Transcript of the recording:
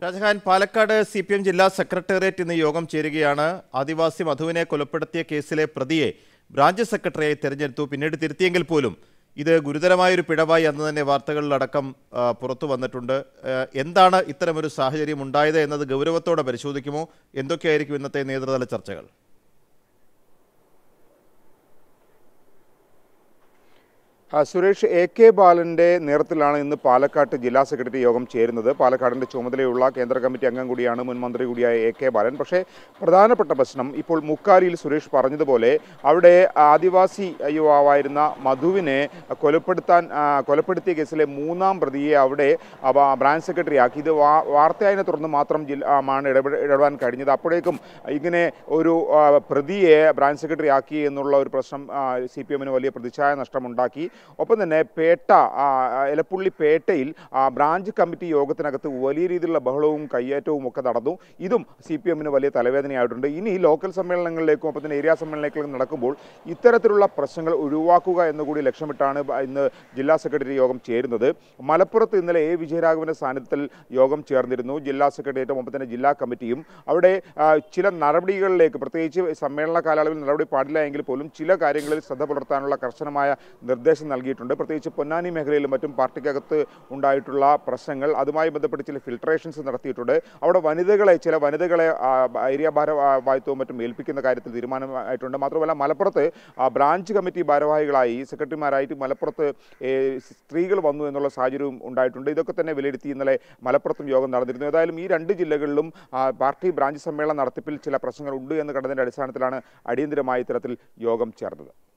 ഷാജഹാൻ പാലക്കാട് സി പി എം ജില്ലാ സെക്രട്ടേറിയറ്റ് ഇന്ന് യോഗം ചേരുകയാണ് ആദിവാസി മധുവിനെ കൊലപ്പെടുത്തിയ കേസിലെ പ്രതിയെ ബ്രാഞ്ച് സെക്രട്ടറിയായി തെരഞ്ഞെടുത്തു പിന്നീട് തിരുത്തിയെങ്കിൽ പോലും ഇത് ഗുരുതരമായൊരു പിഴവായി അന്ന് തന്നെ വാർത്തകളിലടക്കം ആ, പുറത്തു വന്നിട്ടുണ്ട് ആ, എന്താണ് ഇത്തരമൊരു സാഹചര്യം ഉണ്ടായത് എന്നത് ഗൗരവത്തോടെ പരിശോധിക്കുമോ എന്തൊക്കെയായിരിക്കും ഇന്നത്തെ നേതൃതല ചർച്ചകൾ ആ, സുരേഷ് എ കെ ബാലന്റെ നേതൃത്വത്തിലാണ് ഇന്ന് പാലക്കാട്ട് ജില്ലാ സെക്രട്ടറി യോഗം ചേരുന്നത് പാലക്കാടിന്റെ ചുമതലയുള്ള കേന്ദ്ര കമ്മിറ്റി അംഗം കൂടിയാണ് മുൻ മന്ത്രി കൂടിയായ എ കെ ബാലൻ പക്ഷേ പ്രധാനപ്പെട്ട പ്രശ്നം ഇപ്പോൾ മുക്കാലിയിൽ സുരേഷ് പറഞ്ഞതുപോലെ അവിടെ ആദിവാസി യുവാവായിരുന്ന മധുവിനെ കൊലപ്പെടുത്താൻ ആ, കൊലപ്പെടുത്തിയ കേസിലെ മൂന്നാം പ്രതിയെ അവിടെ അവ- ബ്രാഞ്ച് സെക്രട്ടറി ആക്കി ഇത് വാ- വാർത്തയായതിനെ തുടർന്ന് മാത്രം ജില്ല ആ, ആണ് ഇടപെട ഇടപെടാൻ കഴിഞ്ഞത് അപ്പോഴേക്കും ഇങ്ങനെ ഒരു ആ, പ്രതിയെ ബ്രാഞ്ച് സെക്രട്ടറി ആക്കി എന്നുള്ള ഒരു പ്രശ്നം സി പി എമ്മിന് വലിയ പ്രതിച്ഛായ നഷ്ടമുണ്ടാക്കി ഒപ്പം തന്നെ പേട്ട ആ, എലപ്പുള്ളി പേട്ടയിൽ ആ, ബ്രാഞ്ച് കമ്മിറ്റി യോഗത്തിനകത്ത് വലിയ രീതിയിലുള്ള ബഹളവും കയ്യേറ്റവും ഒക്കെ നടന്നു ഇതും സി പി എമ്മിന് വലിയ തലവേദനയായിട്ടുണ്ട് ഇനി ലോക്കൽ സമ്മേളനങ്ങളിലേക്കും ഒപ്പം തന്നെ ഏരിയ സമ്മേളനങ്ങളിലേക്കും നടക്കുമ്പോൾ ഇത്തരത്തിലുള്ള പ്രശ്നങ്ങൾ ഒഴിവാക്കുക എന്നുകൂടി ലക്ഷ്യമിട്ടാണ് ബ- ഇന്ന് ജില്ലാ സെക്രട്ടറി യോഗം ചേരുന്നത് മലപ്പുറത്ത് ഇന്നലെ എ വിജയരാഘവന്റെ സാന്നിധ്യത്തിൽ യോഗം ചേർന്നിരുന്നു ജില്ലാ സെക്രട്ടേറിയറ്റും ഒപ്പം തന്നെ ജില്ലാ കമ്മിറ്റിയും അവിടെ ആ, ചില നടപടികളിലേക്ക് പ്രത്യേകിച്ച് സമ്മേളന കാലയളവിൽ നടപടി പാടില്ല എങ്കിൽ പോലും ചില കാര്യങ്ങളിൽ ശ്രദ്ധ പുലർത്താനുള്ള കർശനമായ നിർദ്ദേശം നൽകിയിട്ടുണ്ട് പ്രത്യേകിച്ച് പൊന്നാനി മേഖലയിലും മറ്റും പാർട്ടിക്കകത്ത് ഉണ്ടായിട്ടുള്ള പ്രശ്നങ്ങൾ അതുമായി ബന്ധപ്പെട്ട് ചില ഫിൽട്രേഷൻസ് നടത്തിയിട്ടുണ്ട് അവിടെ വനിതകളെ ചില വനിതകളെ ആ, ഏരിയ ഭാരവാഹിത്വവും മറ്റും ഏൽപ്പിക്കുന്ന കാര്യത്തിൽ തീരുമാനമായിട്ടുണ്ട് മാത്രമല്ല മലപ്പുറത്ത് ആ, ബ്രാഞ്ച് കമ്മിറ്റി ഭാരവാഹികളായി സെക്രട്ടറിമാരായിട്ട് മലപ്പുറത്ത് ഏ, സ്ത്രീകൾ വന്നു എന്നുള്ള സാഹചര്യവും ഉണ്ടായിട്ടുണ്ട് ഇതൊക്കെ തന്നെ വിലയിരുത്തി ഇന്നലെ മലപ്പുറത്തും യോഗം നടന്നിരുന്നു ഏതായാലും ഈ രണ്ട് ജില്ലകളിലും ആ, പാർട്ടി ബ്രാഞ്ച് സമ്മേളന നടത്തിപ്പിൽ ചില പ്രശ്നങ്ങൾ ഉണ്ട് എന്ന് കണ്ടതിൻ്റെ അടിസ്ഥാനത്തിലാണ് അടിയന്തരമായി ഇത്തരത്തിൽ യോഗം ചേർന്നത്